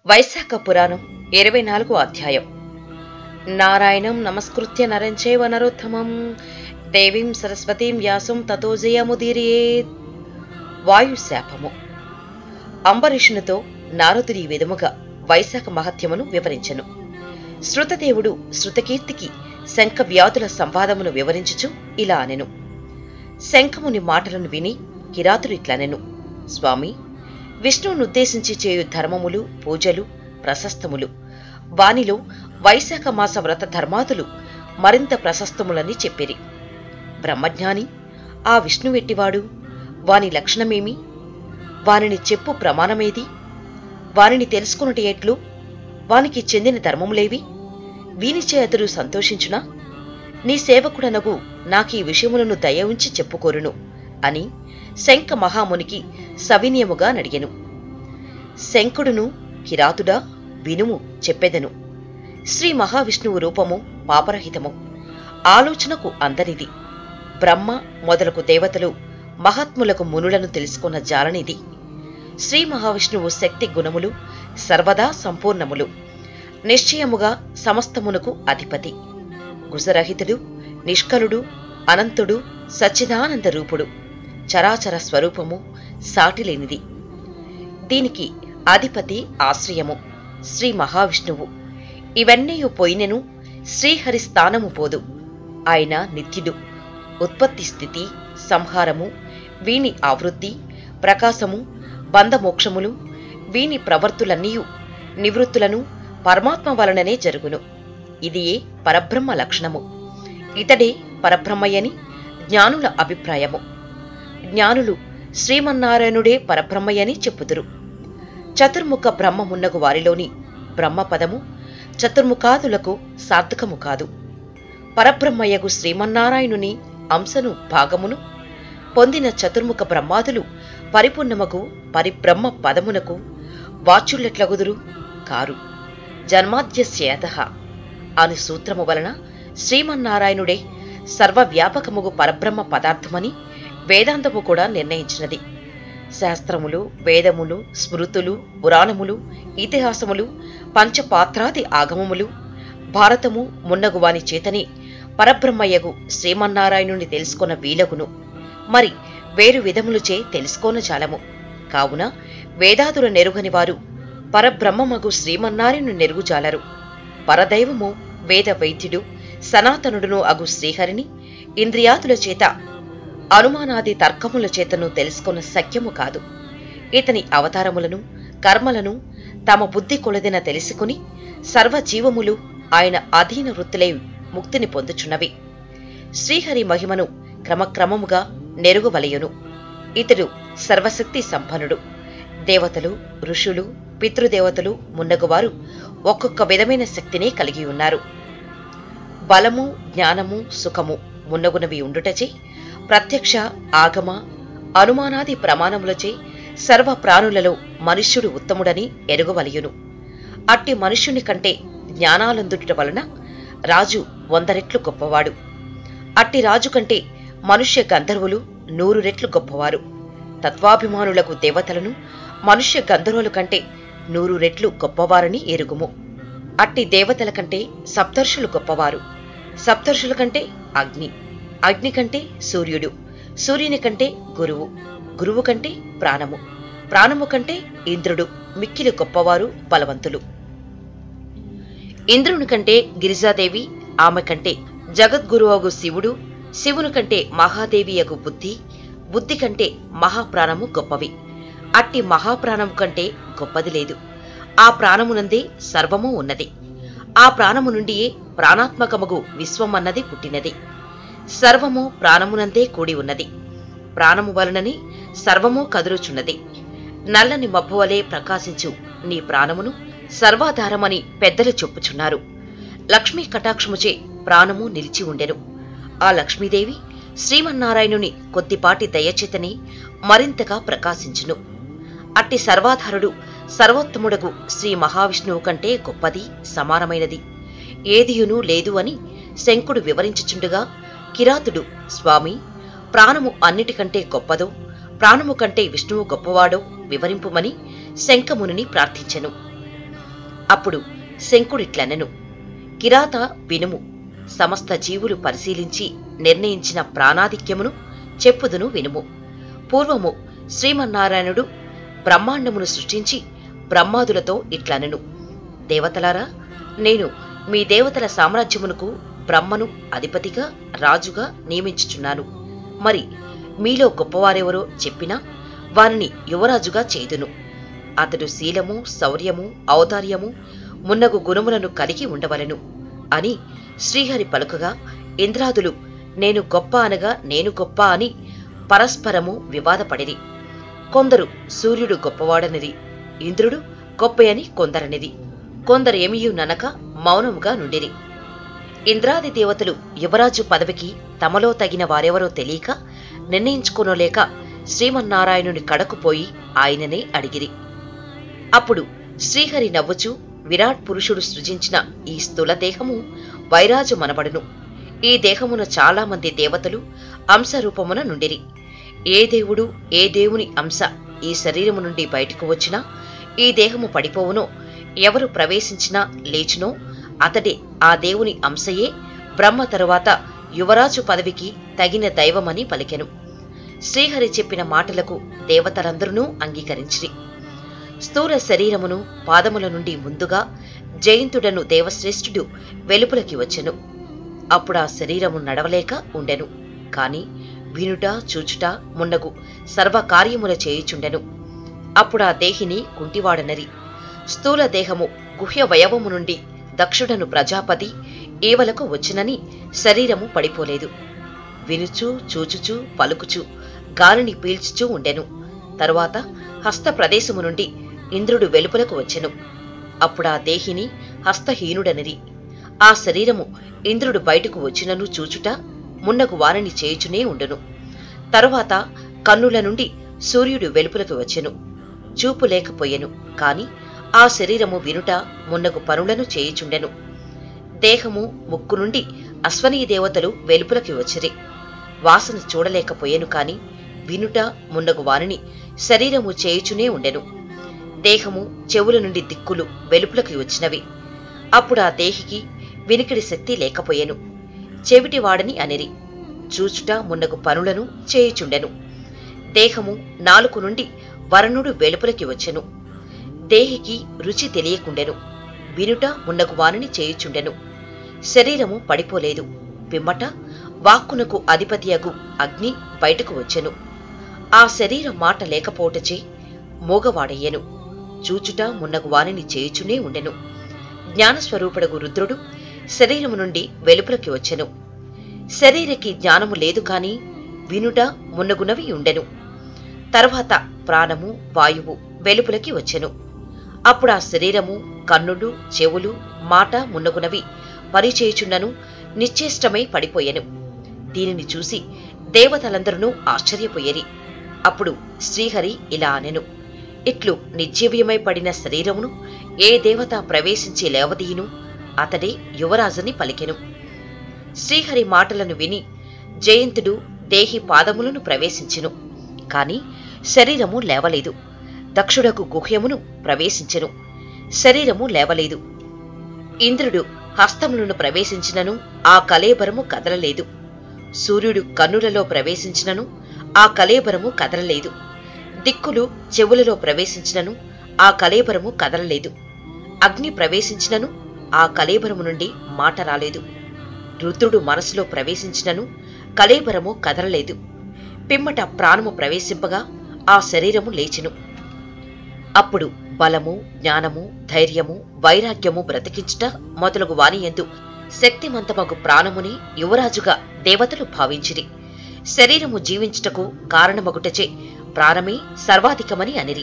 వైశాఖ పురాణం ఇరవై నాలుగో అధ్యాయం నారాయణం నమస్కృత్య నరంచేవ నరోత్తమం దేవీం సరస్వతీం వ్యాసం తతో జయముదీరేత్ వాయుశాపము అంబరీషునితో నారదుడి విధముగా వైశాఖ మహత్యమును వివరించెను శృతదేవుడు శృతకీర్తికి శంఖ వ్యాధుల సంవాదమును వివరించుచు ఇలా అనెను శంఖముని మాటలను విని కిరాతుడిట్లనెను స్వామి విష్ణువునుద్దేశించి చేయు ధర్మములు పూజలు ప్రశస్తములు వానిలో వైశాఖ మాస వ్రత ధర్మాదులు మరింత ప్రశస్తములని చెప్పిరి బ్రహ్మజ్ఞాని ఆ విష్ణువెట్టివాడు వాని లక్షణమేమి వానిని చెప్పు ప్రమాణమేది వానిని తెలుసుకున్నటి ఎట్లు వానికి చెందిన ధర్మములేవి వీనిచే అతడు సంతోషించునా నీ సేవకుడనగు నాకీ విషయములను దయ ఉంచి చెప్పుకోరును అని శంఖ మహామునికి సవినయముగా నడిగెను శంకుడును కిరాతుడా వినుము చెప్పెదను శ్రీ మహావిష్ణువు రూపము పాపరహితము ఆలోచనకు అందరిది బ్రహ్మ మొదలగు దేవతలు మహాత్ములకు మునులను తెలుసుకున్న జాలనిది శ్రీ మహావిష్ణువు శక్తి గుణములు సర్వదా సంపూర్ణములు నిశ్చయముగా సమస్తమునకు అధిపతి గుజరహితుడు నిష్కలుడు అనంతుడు సచ్చిదానంద రూపుడు చరాచర స్వరూపము సాటిలేనిది దీనికి అధిపతి ఆశ్రయము శ్రీ మహావిష్ణువు ఇవన్నీ పోయినెను శ్రీహరి స్థానము పోదు ఆయన నిత్యుడు ఉత్పత్తి స్థితి సంహారము వీని ఆవృత్తి ప్రకాశము బంధమోక్షములు వీని ప్రవర్తులన్నీయు నివృత్తులను పరమాత్మ వలననే జరుగును ఇదియే పరబ్రహ్మ లక్షణము ఇతడే పరబ్రహ్మయ్యని జ్ఞానుల అభిప్రాయము జ్ఞానులు శ్రీమన్నారాయణుడే పరబ్రహ్మయ్యని చెప్పుదురు చతుర్ముఖ బ్రహ్మమున్నగు వారిలోని బ్రహ్మపదము చతుర్ముఖాదులకు సార్థకము కాదు పరబ్రహ్మయ్యగు శ్రీమన్నారాయణుని అంశను భాగమును పొందిన చతుర్ముఖ బ్రహ్మాదులు పరిపూర్ణమగు పరిబ్రహ్మ పదమునకు వాచుల్లెట్లగుదురు కారు జన్మాద్యస్యేత అను సూత్రము వలన శ్రీమన్నారాయణుడే సర్వవ్యాపకముగు పరబ్రహ్మ పదార్థమని వేదాంతము కూడా నిర్ణయించినది శాస్త్రములు వేదములు స్మృతులు పురాణములు ఇతిహాసములు పంచపాత్రాది ఆగమములు భారతము మున్నగువాని చేతనే పరబ్రహ్మయ్యగు శ్రీమన్నారాయణుని తెలుసుకొన్న వీలగును మరి వేరు విధములుచే తెలుసుకోన చాలము కావున వేదాదుల నెరుగని వారు పరబ్రహ్మమగు శ్రీమన్నారాయణు నెరుగుజాలరు పరదైవము వేద వైద్యుడు సనాతనుడును అగు శ్రీహరిని ఇంద్రియాదుల చేత అనుమానాది తర్కముల చేతను తెలుసుకున్న సఖ్యము కాదు ఇతని అవతారములను కర్మలను తమ బుద్ధి కొలదిన తెలుసుకుని సర్వజీవములు ఆయన అధీన వృత్తులై ముక్తిని పొందుచున్నవి శ్రీహరి మహిమను క్రమక్రమముగా నెరుగువలయును ఇతడు సర్వశక్తి సంపన్నుడు దేవతలు ఋషులు పితృదేవతలు మున్నగువారు ఒక్కొక్క విధమైన శక్తిని కలిగి ఉన్నారు బలము జ్ఞానము సుఖము మున్నగునవి ఉండుటచే ప్రత్యక్ష ఆగమ అనుమానాది ప్రమాణములచే సర్వ ప్రాణులలో మనుష్యుడు ఉత్తముడని ఎరుగవలయును అట్టి మనుష్యుని కంటే జ్ఞానాలందుట వలన రాజు వంద రెట్లు గొప్పవాడు అట్టి రాజు కంటే మనుష్య గంధర్వులు నూరు రెట్లు గొప్పవారు తత్వాభిమానులకు దేవతలను మనుష్య గంధర్వుల కంటే నూరు రెట్లు గొప్పవారని ఎరుగుము అట్టి దేవతల కంటే సప్తర్షులు గొప్పవారు సప్తర్షుల కంటే అగ్ని అగ్ని కంటే సూర్యుడు సూర్యుని కంటే గురువు గురువు కంటే ప్రాణము ప్రాణము కంటే ఇంద్రుడు మిక్కిలి గొప్పవారు బలవంతులు ఇంద్రుని కంటే గిరిజాదేవి ఆమె కంటే జగద్గురువగు శివుడు శివుని కంటే మహాదేవి అగు బుద్ధి బుద్ధి కంటే మహాప్రాణము గొప్పవి అట్టి మహాప్రాణము కంటే గొప్పది లేదు ఆ ప్రాణమునందే సర్వము ఉన్నది ఆ ప్రాణము నుండియే ప్రాణాత్మకమగు విశ్వమన్నది పుట్టినది సర్వము ప్రాణమునందే కూడి ఉన్నది ప్రాణము వలనని సర్వము కదులుచున్నది నల్లని మబ్బు వలె ప్రకాశించు నీ ప్రాణమును సర్వాధారమని పెద్దలు చెప్పుచున్నారు లక్ష్మీ కటాక్షముచే ప్రాణము నిలిచి ఉండెను ఆ లక్ష్మీదేవి శ్రీమన్నారాయణుని కొద్దిపాటి దయచేతని మరింతగా ప్రకాశించును అట్టి సర్వాధారుడు సర్వోత్తముడగు శ్రీ మహావిష్ణువు కంటే గొప్పది సమానమైనది ఏదియునూ లేదు అని శంకుడు వివరించుచుండగా కిరాతుడు స్వామి ప్రాణము అన్నిటికంటే గొప్పదో ప్రాణము కంటే విష్ణువు గొప్పవాడో వివరింపుమని శంఖమునిని ప్రార్థించెను అప్పుడు శంకుడిట్లనెను కిరాత వినుము సమస్త జీవులు పరిశీలించి నిర్ణయించిన ప్రాణాధిక్యమును చెప్పుదును వినుము పూర్వము శ్రీమన్నారాయణుడు బ్రహ్మాండమును సృష్టించి బ్రహ్మాదులతో ఇట్లనెను దేవతలారా నేను మీ దేవతల సామ్రాజ్యమునకు బ్రహ్మను అధిపతిగా రాజుగా నియమించుచున్నాను మరి మీలో గొప్పవారెవరో చెప్పినా వారిని యువరాజుగా చేదును అతడు శీలము శౌర్యము ఔదార్యము మున్నగు గుణములను కలిగి ఉండవలెను అని శ్రీహరి పలుకగా ఇంద్రాదులు నేను గొప్ప అనగా నేను గొప్ప అని పరస్పరము వివాదపడిరి కొందరు సూర్యుడు గొప్పవాడనిది ఇంద్రుడు గొప్పయని కొందరనిది కొందరు ఏమియు ననక మౌనముగా నుండిరి ఇంద్రాది దేవతలు యువరాజు పదవికి తమలో తగిన వారెవరో తెలియక నిర్ణయించుకోనలేక శ్రీమన్నారాయణుని కడకు పోయి ఆయననే అడిగిరి అప్పుడు శ్రీహరి నవ్వుచూ విరాట్ పురుషుడు సృజించిన ఈ స్థూల దేహము వైరాజు మనబడును ఈ దేహమున చాలా మంది దేవతలు అంశరూపమున నుండిరి ఏ దేవుడు ఏ దేవుని అంశ ఈ శరీరము నుండి బయటకు వచ్చినా ఈ దేహము పడిపోవునో ఎవరు ప్రవేశించినా లేచునో అతడే ఆ దేవుని అంశయే బ్రహ్మ తరువాత యువరాజు పదవికి తగిన దైవమని పలికెను శ్రీహరి చెప్పిన మాటలకు దేవతలందరూ అంగీకరించిరి స్థూల శరీరమును పాదముల నుండి ముందుగా జయంతుడను దేవశ్రేష్ఠుడు వెలుపులకి వచ్చెను అప్పుడా శరీరము నడవలేక ఉండెను కాని వినుట చూచుట మున్నగు సర్వకార్యముల చేయుచుండెను అప్పుడా దేహిని కుంటివాడనరి స్థూల దేహము గుహ్య వయవము నుండి దక్షుడను ప్రజాపతి ఈవలకు వచ్చినని శరీరము పడిపోలేదు వినుచూ చూచుచూ పలుకుచూ గాలిని పీల్చుచూ ఉండెను తరువాత హస్త ప్రదేశము నుండి ఇంద్రుడు వెలుపలకు వచ్చెను అప్పుడా దేహిని హస్తహీనుడనిరి ఆ శరీరము ఇంద్రుడు బయటకు వచ్చినను చూచుట మున్నగు వారిని చేయుచునే ఉండును తరువాత కన్నుల నుండి సూర్యుడు వెలుపులకు వచ్చెను చూపు లేకపోయెను కాని ఆ శరీరము వినుట మున్నగు పనులను చేయుచుండెను దేహము ముక్కు నుండి అశ్వనీ దేవతలు వెలుపులకి వచ్చిరి వాసన చూడలేకపోయెను కాని వినుట మున్నగు వారిని శరీరము చేయుచునే ఉండెను దేహము చెవుల నుండి దిక్కులు వెలుపులకి వచ్చినవి అప్పుడు ఆ దేహికి వినికిడి శక్తి లేకపోయెను చెవిటివాడని అనిరి చూచుట మున్నగు పనులను చేయుచుండెను దేహము నాలుగు నుండి వరణుడు వెలుపలికి వచ్చెను దేహికి రుచి తెలియకుండెను వినుట మున్నగు వానిని చేయుచుండెను శరీరము పడిపోలేదు పిమ్మట వాక్కునకు అధిపతియగు అగ్ని బయటకు వచ్చెను ఆ శరీర మాట లేకపోవటచే మూగవాడయ్యెను చూచుట మున్నగు వానిని చేయుచునే ఉండెను జ్ఞానస్వరూపుడగు రుద్రుడు శరీరము నుండి వెలుపలకి వచ్చెను శరీరకి జ్ఞానము లేదు కాని వినుట మున్నగునవి ఉండెను తర్వాత ప్రాణము వాయువు వెలుపులకి వచ్చెను అప్పుడు ఆ శరీరము కన్నులు చెవులు మాట మున్నగునవి పరిచేయుచున్నను నిశ్చేష్టమై పడిపోయెను దీనిని చూసి దేవతలందరూ ఆశ్చర్యపోయేరి అప్పుడు శ్రీహరి ఇలా అనెను ఇట్లు నిర్జీవ్యమై పడిన శరీరమును ఏ దేవత ప్రవేశించి లేవదీయును అతడే యువరాజుని పలికెను శ్రీహరి మాటలను విని జయంతుడు దేహి పాదములను ప్రవేశించెను కాని శరీరము లేవలేదు దక్షుడకు గుహ్యమును ప్రవేశించెను శరీరము లేవలేదు ఇంద్రుడు హస్తములను ప్రవేశించినను ఆ కలేబరము కదలలేదు సూర్యుడు కన్నులలో ప్రవేశించినను ఆ కలేబరము కదలలేదు దిక్కులు చెవులలో ప్రవేశించినను ఆ కలేబరము కదలలేదు అగ్ని ప్రవేశించినను ఆ కలేబరము నుండి మాట రాలేదు రుద్రుడు మనసులో ప్రవేశించినను కలేబరము కదలలేదు పిమ్మట ప్రాణము ప్రవేశింపగా ఆ శరీరము లేచెను అప్పుడు బలము జ్ఞానము ధైర్యము వైరాగ్యము బ్రతికించుట మొదలగు వానియందు శక్తిమంతమగు ప్రాణముని యువరాజుగా దేవతలు భావించిరి శరీరము జీవించుటకు కారణమగుటచే ప్రాణమే సర్వాధికమని అనిరి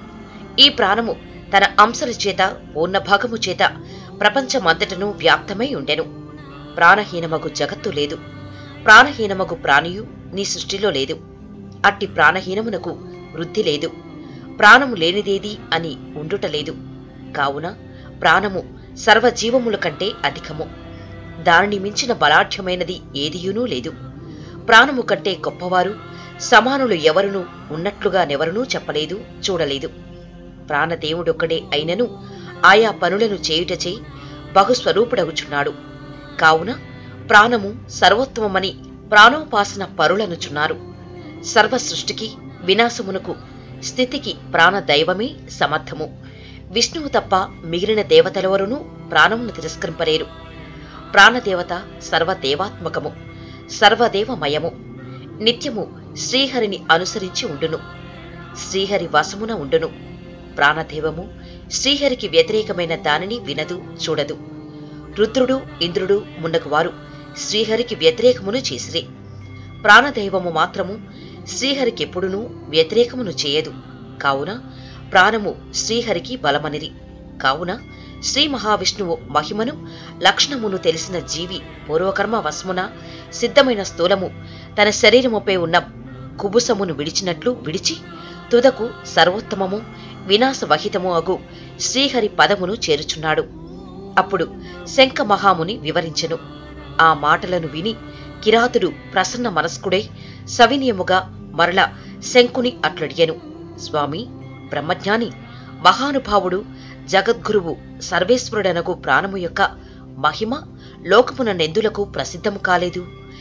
ఈ ప్రాణము తన అంశల చేత పూర్ణభాగము చేత ప్రపంచమంతటను వ్యాప్తమై ఉండెను ప్రాణహీనమగు జగత్తు లేదు ప్రాణహీనమగు ప్రాణియు నీ సృష్టిలో లేదు అట్టి ప్రాణహీనమునకు వృద్ధి లేదు ప్రాణము లేనిదేది అని ఉండుట లేదు కావున ప్రాణము సర్వజీవముల కంటే అధికము దానిని మించిన బలాఢ్యమైనది ఏదియునూ లేదు ప్రాణము కంటే గొప్పవారు సమానులు ఎవరునూ ఉన్నట్లుగా నెవరునూ చెప్పలేదు చూడలేదు ప్రాణదేవుడొక్కడే అయినను ఆయా పనులను చేయుటచే బహుస్వరూపుడగుచున్నాడు కావున ప్రాణము సర్వోత్తమమని ప్రాణోపాసన పరులనుచున్నారు సర్వ సృష్టికి వినాశమునకు స్థితికి ప్రాణదైవమే సమర్థము విష్ణువు తప్ప మిగిలిన దేవతలెవరునూ ప్రాణమును తిరస్కరింపలేరు ప్రాణదేవత సర్వదేవాత్మకము సర్వదేవమయము నిత్యము శ్రీహరిని అనుసరించి ఉండును శ్రీహరి వశమున ఉండును ప్రాణదేవము శ్రీహరికి వ్యతిరేకమైన దానిని వినదు చూడదు రుద్రుడు ఇంద్రుడు మున్నగువారు శ్రీహరికి వ్యతిరేకమును చేసిరే ప్రాణదైవము మాత్రము శ్రీహరికెప్పుడునూ వ్యతిరేకమును చేయదు కావున ప్రాణము శ్రీహరికి బలమనిది కావున శ్రీ మహావిష్ణువు మహిమను లక్షణమును తెలిసిన జీవి పూర్వకర్మ వశమున సిద్ధమైన స్థూలము తన శరీరముపై ఉన్న కుబుసమును విడిచినట్లు విడిచి తుదకు సర్వోత్తమము వినాశవహితము అగు శ్రీహరి పదమును చేరుచున్నాడు అప్పుడు శంఖ మహాముని వివరించెను ఆ మాటలను విని కిరాతుడు ప్రసన్న మనస్కుడై సవినయముగా మరల శంకుని అట్లడియను స్వామి బ్రహ్మజ్ఞాని మహానుభావుడు జగద్గురువు సర్వేశ్వరుడనగు ప్రాణము యొక్క మహిమ లోకమున నెందులకు ప్రసిద్ధము కాలేదు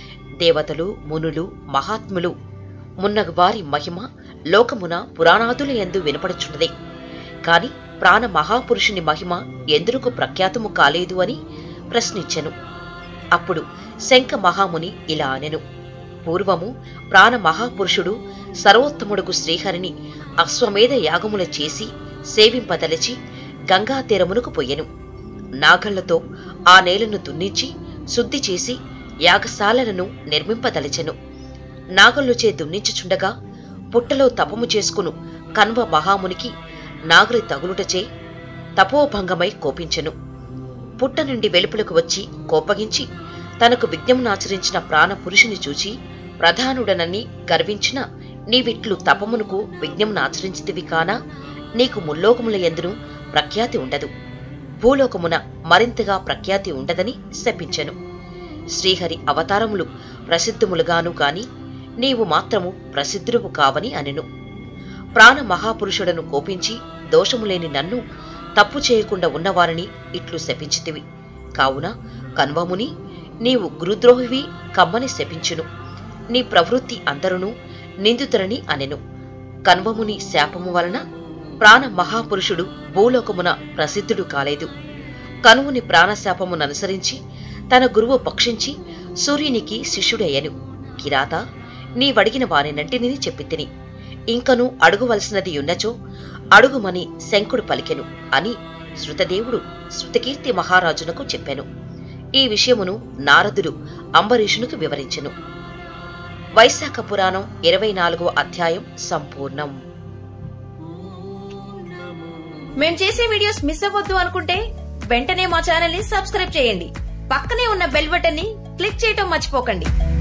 దేవతలు మునులు మహాత్ములు మున్నగు వారి మహిమ లోకమున పురాణాదుల ఎందు వినపడుచున్నదే కాని ప్రాణ మహాపురుషుని మహిమ ఎందుకు ప్రఖ్యాతము కాలేదు అని ప్రశ్నించెను అప్పుడు శంఖ మహాముని ఇలా అనెను పూర్వము ప్రాణ మహాపురుషుడు సర్వోత్తముడుగు శ్రీహరిని అశ్వమేధ యాగముల చేసి సేవింపదలచి గంగా తీరమునకు పొయ్యెను నాగళ్లతో ఆ నేలను దున్నించి శుద్ధి చేసి యాగశాలలను నిర్మింపదలచెను నాగళ్ళుచే దున్నించుచుండగా పుట్టలో తపము చేసుకును కన్వ మహామునికి నాగలి తగులుటచే తపోభంగమై కోపించెను పుట్ట నుండి వెలుపులకు వచ్చి కోపగించి తనకు విజ్ఞమునాచరించిన ప్రాణపురుషుని చూచి ప్రధానుడనని గర్వించిన నీవిట్లు తపమునకు విజ్ఞమునాచరించితివి కానా నీకు ముల్లోకముల ఎందును ప్రఖ్యాతి ఉండదు భూలోకమున మరింతగా ప్రఖ్యాతి ఉండదని శపించెను శ్రీహరి అవతారములు ప్రసిద్ధములుగాను గాని నీవు మాత్రము ప్రసిద్ధువు కావని అనెను ప్రాణ మహాపురుషుడను కోపించి దోషములేని నన్ను తప్పు చేయకుండా ఉన్నవారిని ఇట్లు శపించితివి కావున కన్వముని నీవు గురుద్రోహివి కమ్మని శపించును నీ ప్రవృత్తి అందరును నిందితురని అనెను కన్వముని శాపము వలన ప్రాణ మహాపురుషుడు భూలోకమున ప్రసిద్ధుడు కాలేదు కనువుని ప్రాణశాపముననుసరించి తన గురువు పక్షించి సూర్యునికి శిష్యుడయ్యను కిరాత నీవడిగిన వారినంటిని చెప్పితిని ఇంకను అడుగువలసినది ఉన్నచో అడుగుమని శంకుడు పలికెను అని శృతదేవుడు శృతకీర్తి మహారాజునకు చెప్పెను ఈ విషయమును నారదుడు అంబరీషునికి వివరించెను వైశాఖ పురాణం ఇరవై నాలుగవ అధ్యాయం సంపూర్ణం మేం చేసే వీడియోస్ మిస్ అవ్వద్దు అనుకుంటే వెంటనే మా ఛానల్ ని సబ్స్క్రైబ్ చేయండి పక్కనే ఉన్న బెల్ బటన్ ని క్లిక్ చేయటం మర్చిపోకండి